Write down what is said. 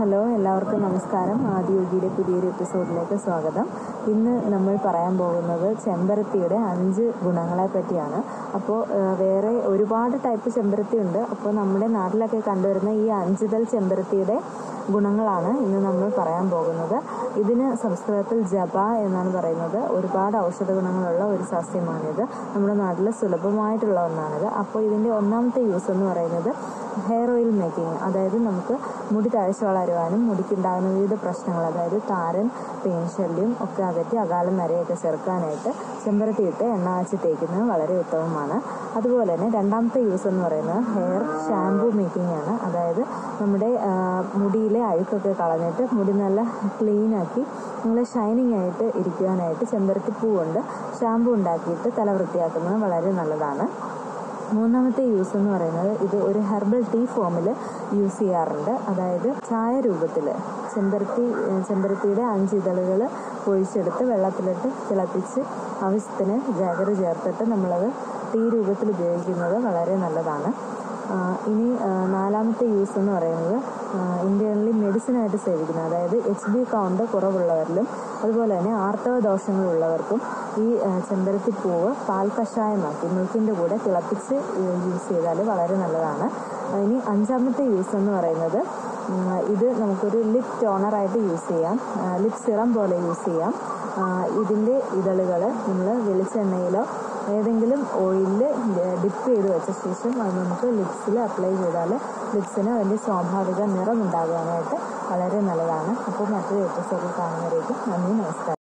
hello എല്ലാവർക്കും നമസ്കാരം ആദിയോഗിയുടെ പുതിയൊരു എപ്പിസോഡിലേക്ക് സ്വാഗതം ഇന്ന് നമ്മൾ പറയാൻ പോകുന്നത് ചെമ്പരത്തിയുടെ അഞ്ച് ഗുണങ്ങളെ പറ്റിയാണ് അപ്പോൾ ഏഹ്, വേറെ ഒരുപാട് ടൈപ്പ് ചെമ്പരത്തി ഉണ്ട് അപ്പോൾ നമ്മുടെ നാട്ടിലൊക്കെ കണ്ടുവരുന്ന ഈ അഞ്ചുതൽ ചെമ്പരത്തിയുടെ ഗുണങ്ങളാണ് ഇന്ന് നമ്മൾ പറയാൻ പോകുന്നത് ഇതിന് സംസ്കൃതത്തിൽ ജപ എന്നാണ് പറയുന്നത് ഒരുപാട് ഔഷധ ഗുണങ്ങളുള്ള ഒരു സസ്യമാണിത് നമ്മുടെ നാട്ടിൽ സുലഭമായിട്ടുള്ള ഒന്നാണിത് അപ്പോൾ ഇതിൻ്റെ ഒന്നാമത്തെ യൂസ് എന്ന് പറയുന്നത് ഹെയർ ഓയിൽ മേക്കിംഗ് അതായത് നമുക്ക് മുടി തഴച്ച് വളരുവാനും മുടിക്കുണ്ടാകുന്ന വിവിധ പ്രശ്നങ്ങൾ അതായത് താരൻ പേൻ ശല്യം ഒക്കെ അകറ്റി അകാലം നരയൊക്കെ ചെറുക്കാനായിട്ട് ചെമ്പരത്തി ഇട്ട് എണ്ണ കാച്ചി തേക്കുന്നത് വളരെ ഉത്തമമാണ് അതുപോലെ തന്നെ രണ്ടാമത്തെ യൂസ് എന്ന് പറയുന്നത് ഹെയർ ഷാംപൂ മേക്കിംഗ് ആണ് അതായത് നമ്മുടെ ആ, മുടിയിലെ അഴുക്കൊക്കെ കളഞ്ഞിട്ട് മുടി നല്ല ക്ലീൻ ആക്കി നല്ല ഷൈനിങ് ആയിട്ട് ഇരിക്കുവാനായിട്ട് ചെമ്പരത്തി പൂ കൊണ്ട് ഷാംപൂ ഉണ്ടാക്കിയിട്ട് തല വൃത്തിയാക്കുന്നത് വളരെ നല്ലതാണ് മൂന്നാമത്തെ യൂസ് എന്ന് പറയുന്നത് ഇത് ഒരു ഹെർബൽ ടീ ഫോമിൽ യൂസ് ചെയ്യാറുണ്ട് അതായത് ചായ രൂപത്തിൽ ചെമ്പരത്തി ഏഹ് ചെമ്പരത്തിയുടെ അഞ്ച് ഇതളുകൾ പൊഴിച്ചെടുത്ത് വെള്ളത്തിലിട്ട് തിളപ്പിച്ച് ആവശ്യത്തിന് ജാഗര ചേർത്തിട്ട് നമ്മളത് ടീ രൂപത്തിൽ ഉപയോഗിക്കുന്നത് വളരെ നല്ലതാണ് ആഹ് ഇനി ആഹ് നാലാമത്തെ യൂസ് എന്ന് പറയുന്നത് ഇന്ത്യനിൽ മെഡിസിനായിട്ട് സേവിക്കുന്നത് അതായത് എച്ച് ബി കൗണ്ട് കുറവുള്ളവരിലും അതുപോലെ തന്നെ ആർത്തവ ദോഷങ്ങളുള്ളവർക്കും ഈ ആഹ് ചെമ്പരത്തി പൂവ് പാൽ കഷായമാക്കി മിൽക്കിൻ്റെ കൂടെ തിളപ്പിച്ച് യൂസ് ചെയ്താൽ വളരെ നല്ലതാണ് ഇനി അഞ്ചാമത്തെ യൂസ് എന്ന് പറയുന്നത് ഉം, ഇത് നമുക്കൊരു ലിപ് ടോണറായിട്ട് യൂസ് ചെയ്യാം ലിപ് സിറം പോലെ യൂസ് ചെയ്യാം ആഹ് ഇതിൻ്റെ ഇതളുകൾ നമ്മൾ വെളിച്ചെണ്ണയിലോ ഏതെങ്കിലും ഓയിലിൽ ഡിപ്പ് ചെയ്ത് വെച്ച ശേഷം അത് നമുക്ക് ലിപ്സിൽ അപ്ലൈ ചെയ്താൽ ലിപ്സിന് അതിൻ്റെ സ്വാഭാവിക നിറം ഉണ്ടാകാനായിട്ട് വളരെ നല്ലതാണ് അപ്പോൾ മറ്റൊരു എപ്പിസോഡിൽ കാണുന്നവരേക്കും നന്ദി നമസ്കാരം